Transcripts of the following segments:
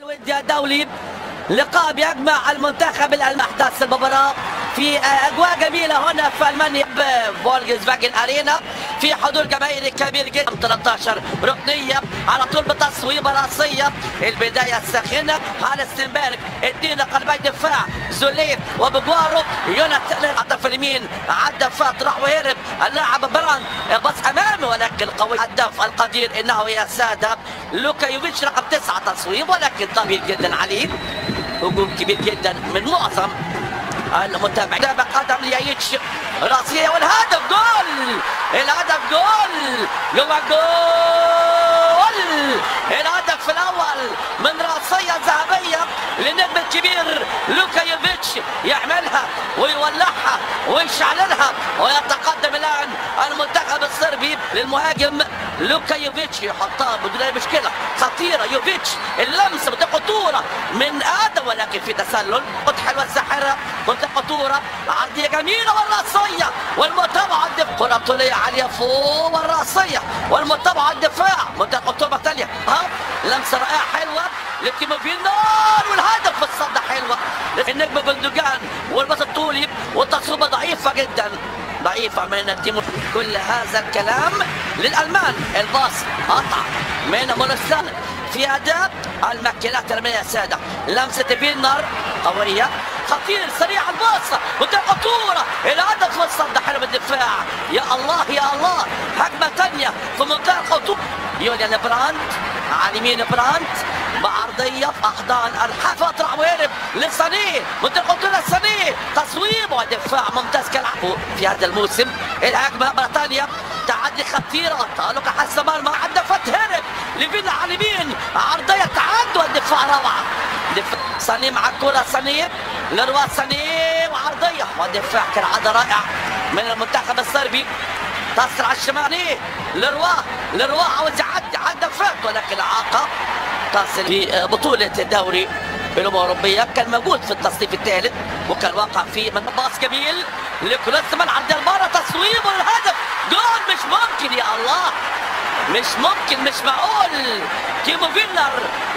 الودي الدولي لقاء بيجمع المنتخب الاحداث المباراة في اجواء جميله هنا في المانيا بفولجز فاجن ارينا في حضور جماهيري كبير جدا 13 ركنيه على طول بتصويبه راسيه البدايه الساخنه على ستنبرج اثنين قلبي دفاع زوليف وبجوارو يوناتان الطرف اليمين عدى فات راح وهرب اللاعب براند بس امامه ولكن قوي الهداف القدير انه يا ساده لوكا يوفيتش رقم تسعه تصويب ولكن طويل جدا عليه هجوم كبير جدا من معظم المتابع لعبة قدم ليايتش راسية والهدف جول الهدف جول جوا جول الهدف الأول من راسية ذهبية للنجم الكبير لوكا يوفيتش يعملها ويولعها ويشعللها ويتقدم الآن المنتخب الصربي للمهاجم لوكا يوفيتش يحطها بدون أي مشكلة خطيرة يوفيتش اللمسة بدها خطورة من آدم ولكن في تسلل قد حلوة الساحرة قد خطورة عرضية جميلة والرأسية والمتابعة الدفاع كرة طولية عالية فوق والرأسية والمتابعة الدفاع منطقة خطورة تانية ها لمسة رائعة حلوة لكيمو في النار والهدف في الصدى حلوة النجم بندقان والباص الطولي والتصويبة ضعيفة جدا ضعيفة من التيمور كل هذا الكلام للألمان الباص قطع من مونستان في أداء الماكينات الرمية السادة لمسة بينر قوية خطير سريع الباصة منطقة خطورة الهدف والصد حلو بالدفاع يا الله يا الله هجمة ثانية في منطقة الخطورة يوليان براند على يمين براند بعرضية في أحضان الحافظ راح ويرب لصنيه منطقة خطورة صنيه تصويب ودفاع ممتاز كالعب في هذا الموسم الهجمة بريطانيا تعدي خطيرة تألق حسن مرمى عدى هرب لفينا على اليمين عرضية تعدي والدفاع روعة دفاع صني مع الكرة صني لروا صني وعرضية ودفاع كالعادة رائع من المنتخب الصربي تصل على الشمال لروا لروا عاوز يعدي عدى فات ولكن إعاقة تصل في بطولة الدوري الأمم الأوروبية كان موجود في التصنيف الثالث وكان واقع في من باص جميل لكولسمان عند المرة تصويب والهدف جول مش ممكن يا الله مش ممكن مش معقول تيمو فيلر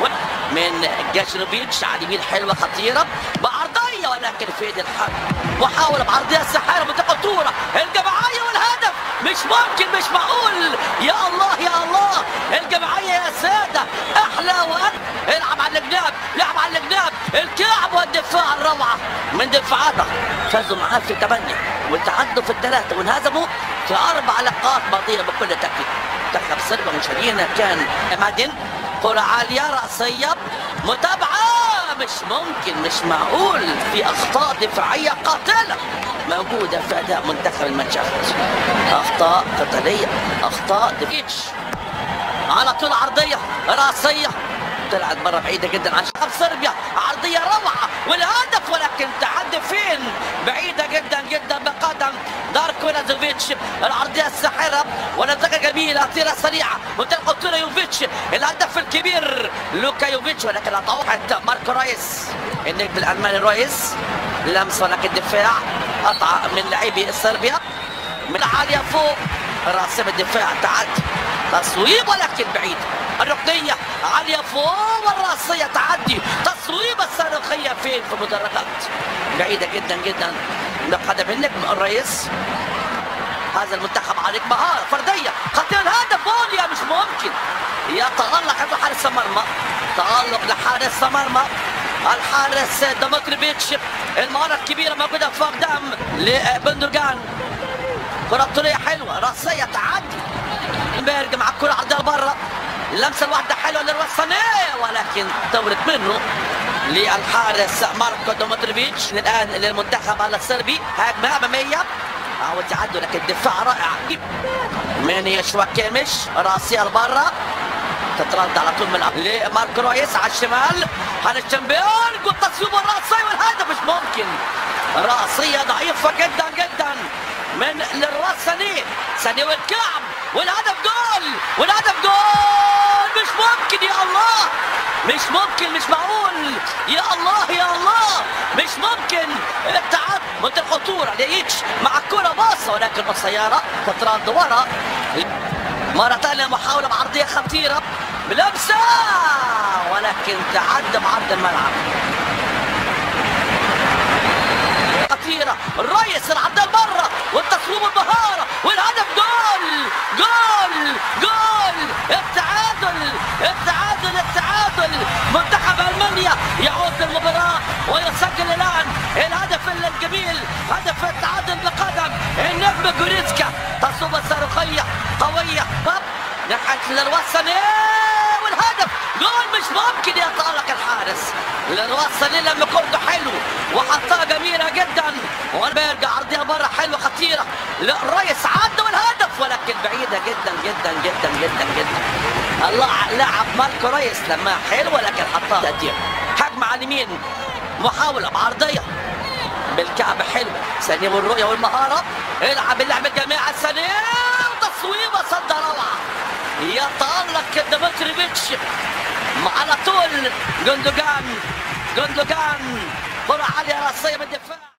من جاشنوفيتش على اليمين حلوه خطيره بعرضيه ولكن في ايد الحق محاوله بعرضيه سحاره منطقه خطوره الجماعيه والهدف مش ممكن مش معقول يا الله يا الله الجماعيه يا ساده احلى وأكبر العب على الجناب لعب على الجناب الكعب والدفاع الروعه من دفاعاتها فازوا معاه في ثمانيه وتعدوا في الثلاثه وانهزموا في اربع لقاءات ماضيه بكل تاكيد منتخب صربيا مشاهدينا كان مادن كرة عالية رأسية متابعة مش ممكن مش معقول في أخطاء دفاعية قاتلة موجودة في أداء منتخب المانشستر أخطاء قتالية أخطاء دفيتش على طول عرضية رأسية طلعت مرة بعيدة جدا عن شعب صربيا عرضية روعة والهدف ولكن تعدي فين بعيدة جدا جدا بقدم داركو لازوفيتش العرضية الساحرة ونزقة جميلة طيرة سريعة منطقة خطورة يوفيتش الهدف الكبير لوكا يوفيتش ولكن أطوحت ماركو رايس النجم الألماني رايس لمسة ولكن دفاع قطع من لاعبي صربيا من عالية فوق راسم الدفاع تعدي تصويب ولكن بعيد الركنية عالية فوق والراسية تعدي تصويبة الصاروخية فين في المدرجات بعيدة جدا جدا بقدم النجم الرئيس هذا المنتخب عليك مهارة فردية خطير الهدف بوليا مش ممكن يتألق عند حارس المرمى تألق لحارس المرمى الحارس ديمتريفيتش المهارة الكبيرة موجودة في أقدام لبندوجان كرة طولية حلوة راسية تعدي بيرج مع الكرة عرضها لبره اللمسة الواحدة حلوة للوصانية ولكن طولت منه للحارس ماركو دومتروفيتش الآن للمنتخب الصربي هجمة أمامية عاوز يعدوا لكن الدفاع رائع من يشوى كيمش راسية لبره تترد على طول من لماركو رويس على الشمال على الشمبيون والتصويب الراسية والهدف مش ممكن راسية ضعيفة جدا جدا من للراس سنيه سنيه والكعب والهدف جول والهدف جول مش ممكن يا الله مش ممكن مش معقول يا الله يا الله مش ممكن التعب منطقة الخطورة ليتش مع الكرة باصة ولكن السيارة تترد ورا مرة ثانية محاولة بعرضية خطيرة بلمسه ولكن تعدى بعرض الملعب خطيرة الريس العداء برا والتصويب المهارة والهدف جول جول جول التعادل التعادل التعادل منتخب المانيا يعود للمباراة ويسجل الآن الهدف الجميل هدف التعادل بقدم النجم جوريتسكا تصويبة صاروخية قوية هب ناحية للوسن والهدف جول مش ممكن يتألق الحارس للوسن لما كورته حلو وحطها جميلة جدا وبيرجع عرضيها بره حلوة خطيرة لا الريس عدى والهدف ولكن بعيدة جدا جدا جدا جدا جدا الله لاعب ماركو ريس لما حلو ولكن حطها تأثير هجمة على اليمين محاولة بعرضية بالكعب حلو ثانية والرؤية والمهارة العب اللعب الجماعي ثانية تصويبة صد روعة يتألق ديمتريفيتش على طول جندوجان جندوجان كرة عالية راسية من الدفاع